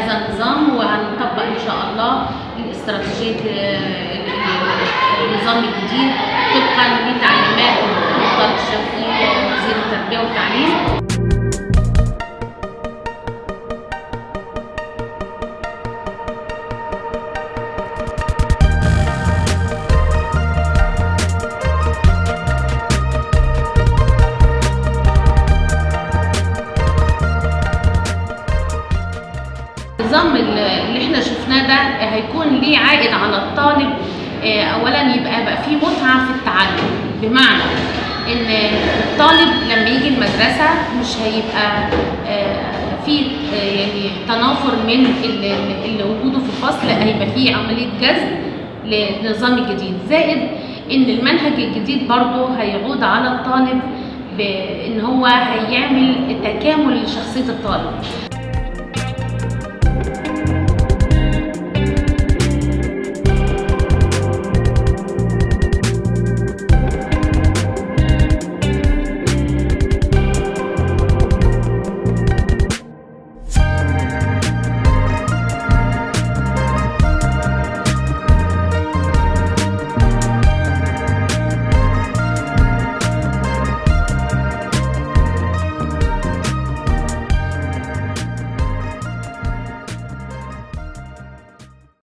هذا النظام وهنطبق ان شاء الله الاستراتيجيه ال- ال- النظام الجديد طبقا لتعليمات الدكتور الشوقي وزير التربيه والتعليم النظام اللي احنا شفناه ده هيكون ليه عائد على الطالب آه، اولا يبقى بقى فيه متعه في التعلم بمعنى ان الطالب لما يجي المدرسه مش هيبقى آه، في آه، يعني تنافر من اللي اللي وجوده في الفصل لا هيبقى فيه عمليه جذب للنظام الجديد زائد ان المنهج الجديد برضه هيعود على الطالب بان هو هيعمل تكامل لشخصيه الطالب